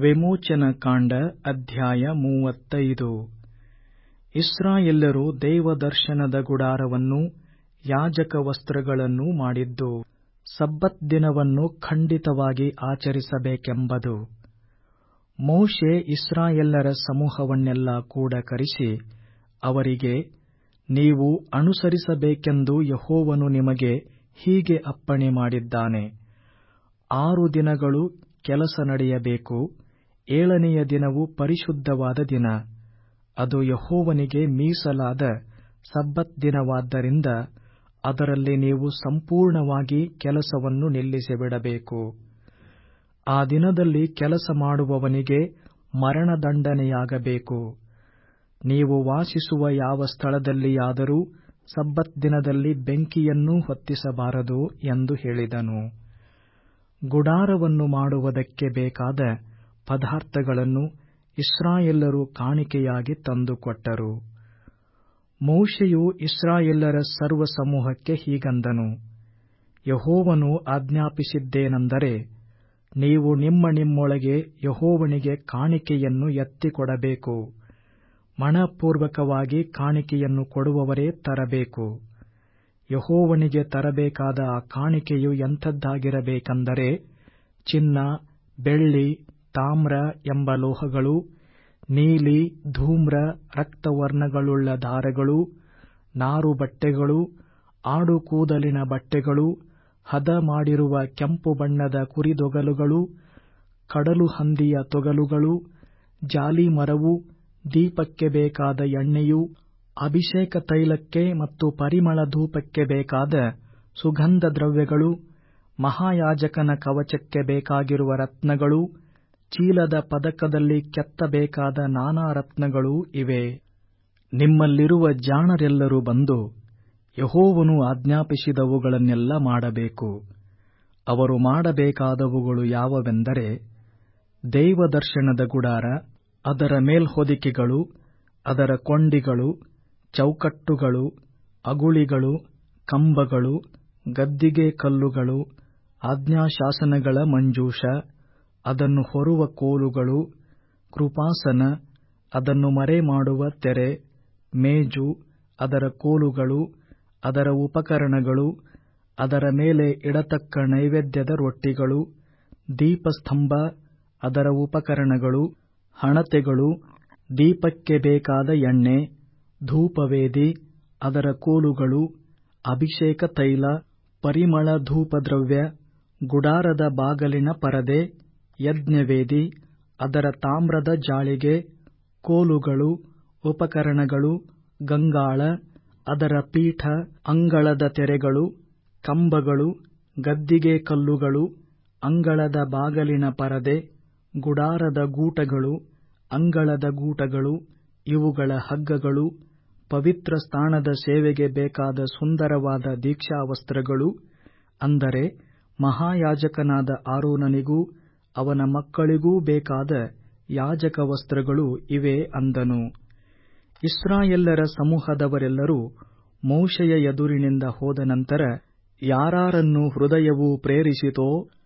ವಿಮೋಚನಕಾಂಡ ಅಧ್ಯಾಯ ಮೂವತ್ತೈದು ಇಸ್ರಾಯೇಲ್ಯರು ದೇವದರ್ಶನದ ಗುಡಾರವನ್ನೂ ಯಾಜಕವಸ್ತ್ರಗಳನ್ನೂ ಮಾಡಿದ್ದು ಸಬ್ಬತ್ ದಿನವನ್ನು ಖಂಡಿತವಾಗಿ ಆಚರಿಸಬೇಕೆಂಬದು ಮೋಶೆ ಇಸ್ರಾಯೇಲ್ಯರ ಸಮೂಹವನ್ನೆಲ್ಲಾ ಕೂಡಕರಿಸಿ ಅವರಿಗೆ ನೀವು ಅನುಸರಿಸಬೇಕೆಂದು ಯೆಹೋವನು ನಿಮಗೆ ಹೀಗೆ ಅಪ್ಪಣೆ ಮಾಡಿದ್ದಾನೆ ಆರು ದಿನಗಳು ಕೆಲಸ ನಡೆಯಬೇಕು ಏಳನೆಯ ದಿನವು ಪರಿಶುದ್ಧವಾದ ದಿನ ಅದು ಯೆಹೋವನಿಗೆ ಮೀಸಲಾದ ಸಬ್ಬತ್ ದಿನವಾದ್ದರಿಂದ ಅದರಲ್ಲಿ ನೀವು ಸಂಪೂರ್ಣವಾಗಿ ಕೆಲಸವನ್ನು ನಿಲ್ಲಿಸಿಬಿಡಬೇಕು ಆ ದಿನದಲ್ಲಿ ಕೆಲಸ ಮಾಡುವವನಿಗೆ ಮರಣದಂಡನೆಯಾಗಬೇಕು ನೀವು ವಾಸಿಸುವ ಯಾವ ಸ್ಥಳದಲ್ಲಿಯಾದರೂ ಸಬ್ಬತ್ ದಿನದಲ್ಲಿ ಬೆಂಕಿಯನ್ನೂ ಹೊತ್ತಿಸಬಾರದು ಎಂದು ಹೇಳಿದನು ಗುಡಾರವನ್ನು ಮಾಡುವುದಕ್ಕೆ ಬೇಕಾದ ಪದಾರ್ಥಗಳನ್ನು ಇಸ್ರಾಯೇಲ್ಯರು ಕಾಣಿಕೆಯಾಗಿ ತಂದುಕೊಟ್ಟರು ಮೋಶೆಯು ಇಸ್ರಾಯೇಲ್ಯರ ಸರ್ವ ಸಮೂಹಕ್ಕೆ ಹೀಗಂದನು ಯೆಹೋವನು ಆಜ್ಞಾಪಿಸಿದ್ದೇನೆಂದರೆ ನೀವು ನಿಮ್ಮ ನಿಮ್ಮೊಳಗೆ ಯೆಹೋವನಿಗೆ ಕಾಣಿಕೆಯನ್ನು ಎತ್ತಿಕೊಡಬೇಕು ಮನಃಪೂರ್ವಕವಾಗಿ ಕಾಣಿಕೆಯನ್ನು ಕೊಡುವವರೇ ತರಬೇಕು ಯೆಹೋವನಿಗೆ ತರಬೇಕಾದ ಆ ಕಾಣಿಕೆಯು ಎಂಥದ್ದಾಗಿರಬೇಕೆಂದರೆ ಚಿನ್ನ ಬೆಳ್ಳಿ ತಾಮ್ರ ಎಂಬ ಲೋಹಗಳು ನೀಲಿ ಧೂಮ್ರ ರಕ್ತವರ್ಣಗಳುಳ್ಳ ದಾರಗಳು ನಾರುಬಟ್ಟೆಗಳು ಆಡುಕೂದಲಿನ ಬಟ್ಟೆಗಳು ಹದ ಮಾಡಿರುವ ಕೆಂಪು ಬಣ್ಣದ ಕುರಿದೊಗಲುಗಳು ಕಡಲುಹಂದಿಯ ತೊಗಲುಗಳು ಜಾಲೀಮರವು ದೀಪಕ್ಕೆ ಬೇಕಾದ ಎಣ್ಣೆಯು ಅಭಿಷೇಕ ತೈಲಕ್ಕೆ ಮತ್ತು ಪರಿಮಳ ಧೂಪಕ್ಕೆ ಬೇಕಾದ ಸುಗಂಧ ದ್ರವ್ಯಗಳು ಮಹಾಯಾಜಕನ ಕವಚಕ್ಕೆ ಬೇಕಾಗಿರುವ ರತ್ನಗಳು ಚೀಲದ ಪದಕದಲ್ಲಿ ಕೆತ್ತಬೇಕಾದ ನಾನಾ ರತ್ನಗಳೂ ಇವೆ ನಿಮ್ಮಲ್ಲಿರುವ ಜಾಣರೆಲ್ಲರೂ ಬಂದು ಯೆಹೋವನು ಆಜ್ಞಾಪಿಸಿದವುಗಳನ್ನೆಲ್ಲ ಮಾಡಬೇಕು ಅವರು ಮಾಡಬೇಕಾದವುಗಳು ಯಾವವೆಂದರೆ ದೇವದರ್ಶನದ ಗುಡಾರ ಅದರ ಮೇಲ್ಹೊದಿಕೆಗಳು ಅದರ ಕೊಂಡಿಗಳು ಚೌಕಟ್ಟುಗಳು ಅಗುಳಿಗಳು ಕಂಬಗಳು ಗದ್ದಿಗೆ ಕಲ್ಲುಗಳು ಆಜ್ಞಾಶಾಸನಗಳ ಮಂಜೂಷ ಅದನ್ನು ಹೊರುವ ಕೋಲುಗಳು ಕೃಪಾಸನ ಅದನ್ನು ಮರೆಮಾಡುವ ತೆರೆ ಮೇಜು ಅದರ ಕೋಲುಗಳು ಅದರ ಉಪಕರಣಗಳು ಅದರ ಮೇಲೆ ಇಡತಕ್ಕ ನೈವೇದ್ಯದ ರೊಟ್ಟಿಗಳು ದೀಪಸ್ತಂಭ ಅದರ ಉಪಕರಣಗಳು ಹಣತೆಗಳು ದೀಪಕ್ಕೆ ಬೇಕಾದ ಎಣ್ಣೆ ಧೂಪವೇದಿ ಅದರ ಕೋಲುಗಳು ಅಭಿಷೇಕ ತೈಲ ಪರಿಮಳ ಧೂಪದ್ರವ್ಯ ಗುಡಾರದ ಬಾಗಲಿನ ಪರದೆ ಯಜ್ಞವೇದಿ ಅದರ ತಾಮ್ರದ ಜಾಳಿಗೆ ಕೋಲುಗಳು ಉಪಕರಣಗಳು ಗಂಗಾಳ ಅದರ ಪೀಠ ಅಂಗಳದ ತೆರೆಗಳು ಕಂಬಗಳು ಗದ್ದಿಗೆ ಕಲ್ಲುಗಳು ಅಂಗಳದ ಬಾಗಲಿನ ಪರದೆ ಗುಡಾರದ ಗೂಟಗಳು ಅಂಗಳದ ಗೂಟಗಳು ಇವುಗಳ ಹಗ್ಗಗಳು ಪವಿತ್ರ ಸ್ಥಾನದ ಸೇವೆಗೆ ಬೇಕಾದ ಸುಂದರವಾದ ದೀಕ್ಷಾವಸ್ತ್ರಗಳು ಅಂದರೆ ಮಹಾಯಾಜಕನಾದ ಆರೋನನಿಗೂ ಅವನ ಮಕ್ಕಳಿಗೂ ಬೇಕಾದ ಯಾಜಕ ವಸ್ತ್ರಗಳು ಇವೆ ಅಂದನು ಇಸ್ರಾಯೇಲ್ಯರ ಸಮೂಹದವರೆಲ್ಲರೂ ಮೋಶೆಯ ಎದುರಿನಿಂದ ಹೋದ ನಂತರ ಯಾರಾರನ್ನು ಹೃದಯವು ಪ್ರೇರಿಸಿತೋ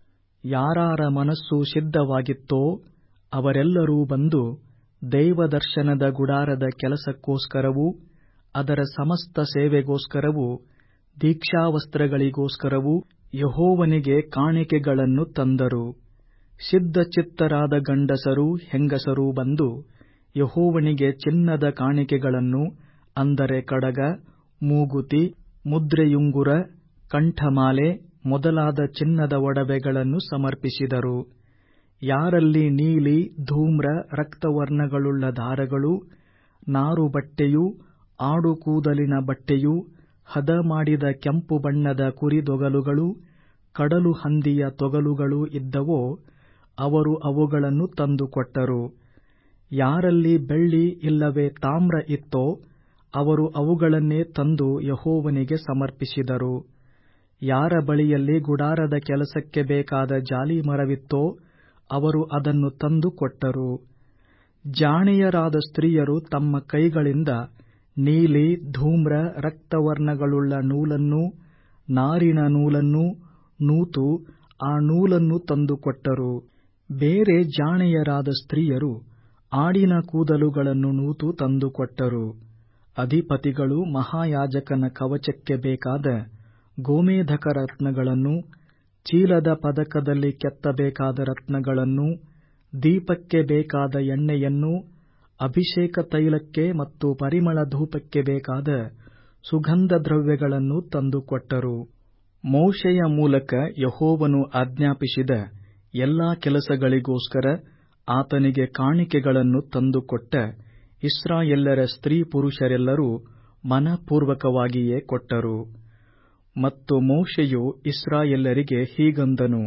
ಯಾರಾರ ಮನಸ್ಸು ಸಿದ್ಧವಾಗಿತ್ತೋ ಅವರೆಲ್ಲರೂ ಬಂದು ದೇವದರ್ಶನದ ಗುಡಾರದ ಕೆಲಸಕ್ಕೋಸ್ಕರವೂ ಅದರ ಸಮಸ್ತ ಸೇವೆಗೋಸ್ಕರವೂ ದೀಕ್ಷಾವಸ್ತ್ರಗಳಿಗೋಸ್ಕರವೂ ಯೆಹೋವನಿಗೆ ಕಾಣಿಕೆಗಳನ್ನು ತಂದರು ಸಿದ್ಧಚಿತ್ತರಾದ ಗಂಡಸರೂ ಹೆಂಗಸರೂ ಬಂದು ಯೆಹೋವನಿಗೆ ಚಿನ್ನದ ಕಾಣಿಕೆಗಳನ್ನು ಅಂದರೆ ಕಡಗ ಮೂಗುತಿ ಮುದ್ರೆಯುಂಗುರ ಕಂಠಮಾಲೆ ಮೊದಲಾದ ಚಿನ್ನದ ಒಡವೆಗಳನ್ನು ಸಮರ್ಪಿಸಿದರು ಯಾರಲ್ಲಿ ನೀಲಿ ಧೂಮ್ರ ರಕ್ತವರ್ಣಗಳುಳ್ಳ ದಾರಗಳು ನಾರುಬಟ್ಟೆಯೂ ಆಡುಕೂದಲಿನ ಬಟ್ಟೆಯೂ ಹದ ಮಾಡಿದ ಕೆಂಪು ಬಣ್ಣದ ಕುರಿದೊಗಲುಗಳು ಕಡಲು ಹಂದಿಯ ತೊಗಲುಗಳು ಇದ್ದವೋ ಅವರು ಅವುಗಳನ್ನು ತಂದುಕೊಟ್ಟರು ಯಾರಲ್ಲಿ ಬೆಳ್ಳಿ ಇಲ್ಲವೇ ತಾಮ್ರ ಇತ್ತೋ ಅವರು ಅವುಗಳನ್ನೇ ತಂದು ಯೆಹೋವನಿಗೆ ಸಮರ್ಪಿಸಿದರು ಯಾರ ಬಳಿಯಲ್ಲಿ ಗುಡಾರದ ಕೆಲಸಕ್ಕೆ ಬೇಕಾದ ಜಾಲೀಮರವಿತ್ತೋ ಅವರು ಅದನ್ನು ತಂದು ಕೊಟ್ಟರು ಜಾಣೆಯರಾದ ಸ್ತ್ರೀಯರು ತಮ್ಮ ಕೈಗಳಿಂದ ನೀಲಿ ಧೂಮ್ರ ರಕ್ತವರ್ಣಗಳುಳ್ಳ ನೂಲನ್ನೂ ನಾರಿನ ನೂಲನ್ನೂ ನೂತು ಆ ನೂಲನ್ನು ತಂದುಕೊಟ್ಟರು ಬೇರೆ ಜಾಣೆಯರಾದ ಸ್ತ್ರೀಯರು ಆಡಿನ ಕೂದಲುಗಳನ್ನು ನೂತು ತಂದುಕೊಟ್ಟರು ಅಧಿಪತಿಗಳು ಮಹಾಯಾಜಕನ ಕವಚಕ್ಕೆ ಬೇಕಾದ ಗೋಮೇಧಕ ರತ್ನಗಳನ್ನು ಚೀಲದ ಪದಕದಲ್ಲಿ ಕೆತ್ತಬೇಕಾದ ರತ್ನಗಳನ್ನು ದೀಪಕ್ಕೆ ಬೇಕಾದ ಎಣ್ಣೆಯನ್ನು ಅಭಿಷೇಕ ತೈಲಕ್ಕೆ ಮತ್ತು ಪರಿಮಳ ಧೂಪಕ್ಕೆ ಬೇಕಾದ ಸುಗಂಧ ದ್ರವ್ಯಗಳನ್ನು ತಂದುಕೊಟ್ಟರು ಮೋಶೆಯ ಮೂಲಕ ಯಹೋವನು ಆಜ್ಞಾಪಿಸಿದ ಎಲ್ಲಾ ಕೆಲಸಗಳಿಗೋಸ್ಕರ ಆತನಿಗೆ ಕಾಣಿಕೆಗಳನ್ನು ತಂದುಕೊಟ್ಟ ಇಸ್ರಾಯೇಲ್ಯರ ಸ್ತ್ರೀ ಪುರುಷರೆಲ್ಲರೂ ಮನಃಪೂರ್ವಕವಾಗಿಯೇ ಕೊಟ್ಟರು ಮತ್ತು ಮೋಶೆಯು ಇಸ್ರಾಯೇಲ್ಯರಿಗೆ ಹೀಗಂದನು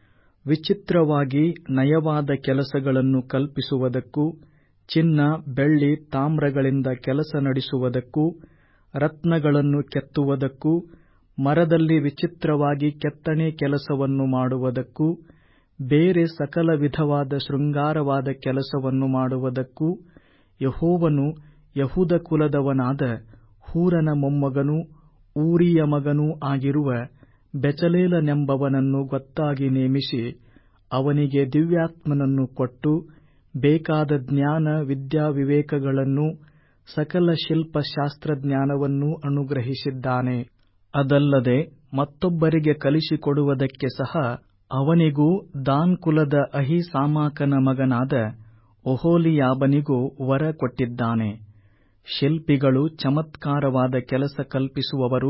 ವಿಚಿತ್ರವಾಗಿ ನಯವಾದ ಕೆಲಸಗಳನ್ನು ಕಲ್ಪಿಸುವುದಕ್ಕೂ ಚಿನ್ನ ಬೆಳ್ಳಿ ತಾಮ್ರಗಳಿಂದ ಕೆಲಸ ನಡೆಸುವುದಕ್ಕೂ ರತ್ನಗಳನ್ನು ಕೆತ್ತುವುದಕ್ಕೂ ಮರದಲ್ಲಿ ವಿಚಿತ್ರವಾಗಿ ಕೆತ್ತನೆ ಕೆಲಸವನ್ನು ಮಾಡುವುದಕ್ಕೂ ಬೇರೆ ಸಕಲ ವಿಧವಾದ ಶೃಂಗಾರವಾದ ಕೆಲಸವನ್ನು ಮಾಡುವುದಕ್ಕೂ ಯಹೋವನು ಯಹೂದ ಕುಲದವನಾದ ಹೂರನ ಮೊಮ್ಮಗನೂ ಊರಿಯ ಮಗನೂ ಆಗಿರುವ ಬೆಚಲೇಲನೆಂಬವನನ್ನು ಗೊತ್ತಾಗಿ ನೇಮಿಸಿ ಅವನಿಗೆ ದಿವ್ಯಾತ್ಮನನ್ನು ಕೊಟ್ಟು ಬೇಕಾದ ಜ್ಞಾನ ವಿದ್ಯಾವಿವೇಕಗಳನ್ನೂ ಸಕಲ ಶಿಲ್ಪ ಶಾಸ್ತ್ರಜ್ಞಾನವನ್ನೂ ಅನುಗ್ರಹಿಸಿದ್ದಾನೆ ಅದಲ್ಲದೆ ಮತ್ತೊಬ್ಬರಿಗೆ ಕಲಿಸಿಕೊಡುವುದಕ್ಕೆ ಸಹ ಅವನಿಗೂ ದಾನ್ ಕುಲದ ಅಹೀಸಾಮಾಕನ ಮಗನಾದ ಒಹೋಲಿಯಾಬನಿಗೂ ವರ ಕೊಟ್ಟಿದ್ದಾನೆ ಶಿಲ್ಪಿಗಳು ಚಮತ್ಕಾರವಾದ ಕೆಲಸ ಕಲ್ಪಿಸುವವರು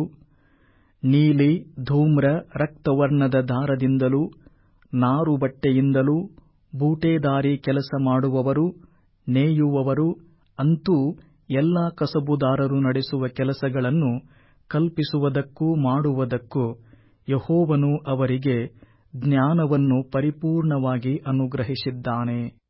ನೀಲಿ ಧೂಮ್ರ ರಕ್ತವರ್ಣದ ದಾರದಿಂದಲೂ ನಾರು ಬಟ್ಟೆಯಿಂದಲೂ ಬೂಟೇದಾರಿ ಕೆಲಸ ಮಾಡುವವರು ನೇಯುವವರು ಅಂತೂ ಎಲ್ಲಾ ಕಸಬುದಾರರು ನಡೆಸುವ ಕೆಲಸಗಳನ್ನು ಕಲ್ಪಿಸುವುದಕ್ಕೂ ಮಾಡುವುದಕ್ಕೂ ಯಹೋವನು ಅವರಿಗೆ ಜ್ಞಾನವನ್ನು ಪರಿಪೂರ್ಣವಾಗಿ ಅನುಗ್ರಹಿಸಿದ್ದಾನೆ